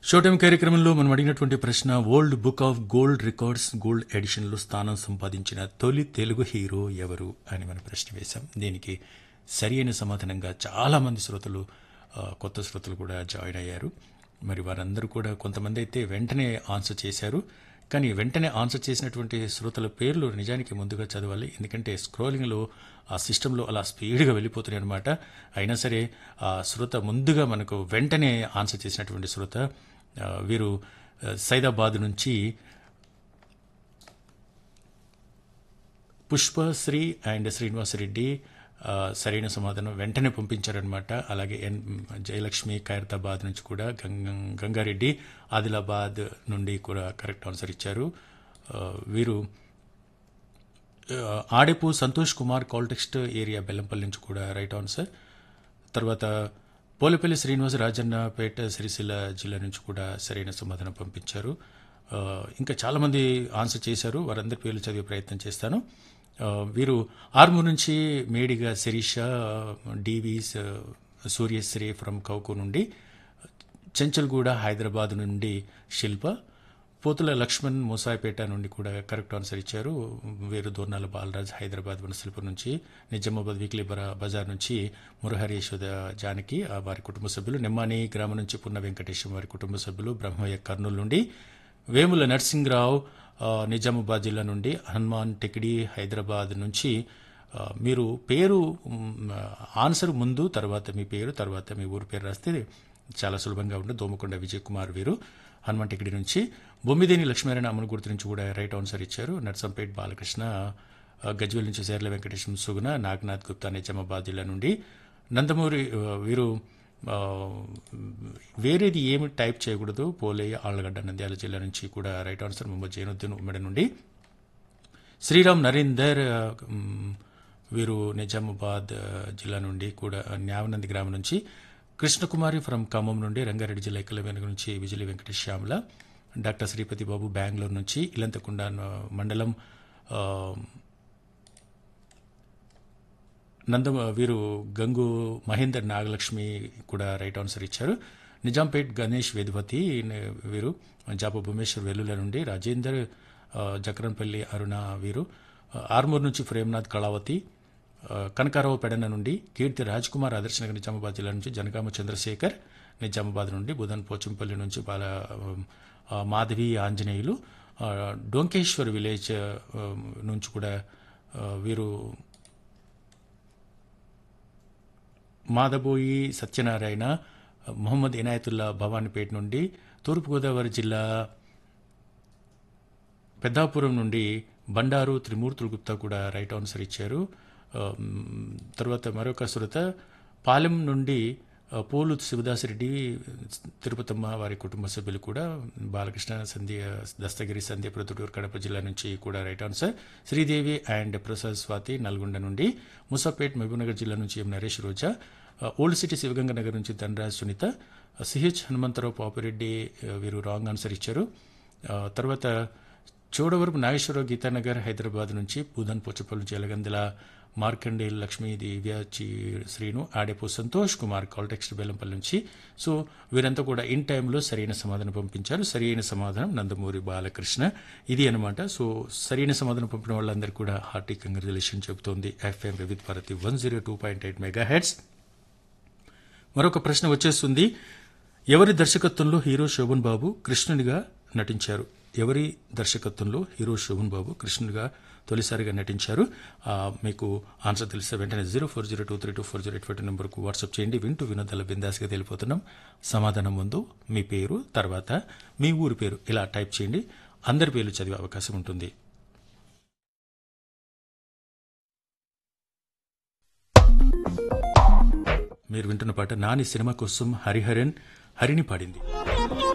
show time కార్యక్రమంలో మనం అడిగినటువంటి ప్రశ్న world book of gold records gold ఎడిషన్లో స్థానం సంపాదించిన తొలి తెలుగు హీరో ఎవరు అని మనం ప్రశ్న వేశాం దీనికి సరి అయిన సమాధానంగా చాలా మంది శ్రోతలు ఆ, కొత్త శ్రోతలు కూడా జాయిన్ అయ్యారు మరి వారందరూ కూడా కొంతమంది అయితే వెంటనే ఆన్సర్ చేశారు కానీ వెంటనే ఆన్సర్ చేసినటువంటి శ్రోతల పేర్లు నిజానికి ముందుగా చదవాలి ఎందుకంటే స్క్రోలింగ్లో ఆ సిస్టంలో అలా స్పీడ్గా వెళ్ళిపోతున్నాయి అనమాట అయినా సరే ఆ శ్రోత ముందుగా మనకు వెంటనే ఆన్సర్ చేసినటువంటి శ్రోత ఆ, వీరు ఆ, సైదాబాద్ నుంచి పుష్పశ్రీ అండ్ శ్రీనివాసరెడ్డి ఆ, సరైన సమాధానం వెంటనే పంపించారనమాట అలాగే ఎన్ జయలక్ష్మి ఖైరతాబాద్ నుంచి కూడా గంగ గంగారెడ్డి ఆదిలాబాద్ నుండి కూడా కరెక్ట్ ఆన్సర్ ఇచ్చారు ఆ, వీరు ఆ, ఆడెపు సంతోష్ కుమార్ కాల్టెక్స్ట్ ఏరియా బెల్లంపల్లి నుంచి కూడా రైట్ ఆన్సర్ తర్వాత పోలేపల్లి శ్రీనివాస రాజన్నపేట సిరిసిల్ల జిల్లా నుంచి కూడా సరైన సమాధానం పంపించారు ఆ, ఇంకా చాలామంది ఆన్సర్ చేశారు వారందరి పేర్లు చదివే ప్రయత్నం చేస్తాను ఆ, వీరు ఆర్మూర్ నుంచి మేడిగా శిరీష డివిస్ సూర్యశ్రీ ఫ్రమ్ కౌకు నుండి చెంచల్గూడ హైదరాబాద్ నుండి శిల్ప పోతుల లక్ష్మణ్ మూసాయిపేట నుండి కూడా కరెక్ట్ ఆన్సర్ ఇచ్చారు వీరు దోర్నాల బాలరాజ్ హైదరాబాద్ వనసలిపురం నుంచి నిజామాబాద్ వీక్లీ బరా బజార్ నుంచి మురహరి యశోద జానకి ఆ వారి కుటుంబ సభ్యులు నిమ్మాని గ్రామం నుంచి పున్న వెంకటేశం వారి కుటుంబ సభ్యులు బ్రహ్మయ్య కర్నూలు నుండి వేముల నర్సింగ్రావు ఆ, నిజామాబాద్ జిల్లా నుండి హనుమాన్ టెకిడి హైదరాబాద్ నుంచి ఆ, మీరు పేరు మ్, ఆన్సర్ ముందు తర్వాత మీ పేరు తర్వాత మీ ఊరు పేరు రాస్తే చాలా సులభంగా ఉంటుంది దోమకొండ విజయ్ కుమార్ వీరు హనుమాన్ టెకిడి నుంచి బొమ్మిదేని లక్ష్మీనారాయణ అమలు గుర్తు నుంచి కూడా రైట్ ఆన్సర్ ఇచ్చారు నర్సంపేట్ బాలకృష్ణ ఆ, గజ్వేల్ నుంచి సేర్ల వెంకటేశం సుగుణ నాగనాథ్ గుప్తా నిజామాబాద్ జిల్లా నుండి నందమూరి ఆ, వీరు ఆ, వేరేది ఏమి టైప్ చేయకూడదు పోలేయ ఆళ్లగడ్డ నంద్యాల జిల్లా నుంచి కూడా రైట్ ఆన్సర్ మొహమ్మద్ జైనుద్దీన్ ఉమ్మడి నుండి శ్రీరామ్ నరేందర్ ఆ, మ్, వీరు నిజామాబాద్ ఆ, జిల్లా నుండి కూడా న్యావనంది గ్రామం నుంచి కృష్ణకుమారి ఫ్రమ్ ఖమ్మం నుండి రంగారెడ్డి జిల్లా ఎక్కల వెనుక నుంచి విజయలి వెంకటేష్ శ్యామల డాక్టర్ శ్రీపతి బాబు బెంగళూరు నుంచి ఇలంతకుండ ఆ, మండలం ఆ, నంద వీరు గంగు మహేందర్ నాగలక్ష్మి కూడా రైట్ ఆన్సర్ ఇచ్చారు నిజాంపేట్ గణేష్ వేదవతి నే- వీరు జాప భువనేశ్వర్ వెల్లుల నుండి రాజేందర్ ఆ, జకరన్పల్లి అరుణ వీరు ఆ, ఆర్మూర్ నుంచి ప్రేమ్నాథ్ కళావతి ఆ, కనకారావు పెడన నుండి కీర్తి రాజ్ కుమార్ ఆదర్శనగర్ నిజామాబాద్ జిల్లా నుంచి జనగామ చంద్రశేఖర్ నిజామాబాద్ నుండి బుధన్ పోచంపల్లి నుంచి బాల ఆ, మాధవి ఆంజనేయులు ఆ, డొంకేశ్వర్ విలేజ్ ఆ, నుంచి కూడా ఆ, వీరు మాదబోయి సత్యనారాయణ మొహమ్మద్ ఇనాయతుల్లా భవానీపేట నుండి తూర్పుగోదావరి జిల్లా పెద్దాపురం నుండి బండారు త్రిమూర్తులు గుప్తా కూడా రైట్ ఆన్సర్ ఇచ్చారు ఆ, మ్, తర్వాత మరొక శ్రోత పాలెం నుండి ఆ, పోలు శివదాసరెడ్డి తిరుపతమ్మ వారి కుటుంబ సభ్యులు కూడా బాలకృష్ణ సంధ్య దస్తగిరి సంధ్య ప్రొద్దుటూరు కడప జిల్లా నుంచి కూడా right answer Sridevi and Prasad Swathi Nalgonda నుండి ముసాపేట్ మహబూబ్నగర్ జిల్లా నుంచి ఎం నరేష్ రోజా ఆ, ఓల్డ్ సిటీ శివగంగ నగర్ నుంచి ధనరాజ్ సునీత ఆ, సిహెచ్ హనుమంతరావు పాపిరెడ్డి ఆ, వీరు రాంగ్ ఆన్సర్ ఇచ్చారు ఆ, తర్వాత చోడవరపు నాగేశ్వరరావు గీతానగర్ హైదరాబాద్ నుంచి పూదన్ పోచపల్లి జలగందల మార్కండే లక్ష్మీ దివ్య చి శ్రీను ఆడేపు సంతోష్ కుమార్ కాల్టెక్స్ట్ బెల్లంపల్లి నుంచి సో వీరంతా కూడా ఇన్ టైంలో సరైన సమాధానం పంపించారు సరైన సమాధానం నందమూరి బాలకృష్ణ ఇది అనమాట సో సరైన సమాధానం పంపిన వాళ్ళందరికీ కూడా హార్టీ కంగ్రాచులేషన్ చెబుతోంది FM Vividh Bharati one zero two point eight megahertz మరొక ప్రశ్న వచ్చేస్తుంది ఎవరి దర్శకత్వంలో హీరో శోభన్ బాబు కృష్ణునిగా నటించారు ఎవరి దర్శకత్వంలో హీరో శోభన్ బాబు కృష్ణునిగా తొలిసారిగా నటించారు ఆ, మీకు ఆన్సర్ తెలిస్తే వెంటనే zero four zero two three two four zero eight five నెంబర్కు వాట్సాప్ చేయండి వింటూ వినోదాల బిందాస్గా తెలిపోతున్నాం సమాధానం ముందు మీ పేరు తర్వాత మీ ఊరి పేరు ఇలా టైప్ చేయండి అందరి పేర్లు చదివే అవకాశం ఉంటుంది మీరు వింటున్న పాట నాని సినిమా కోసం హరిహరన్ హరిని పాడింది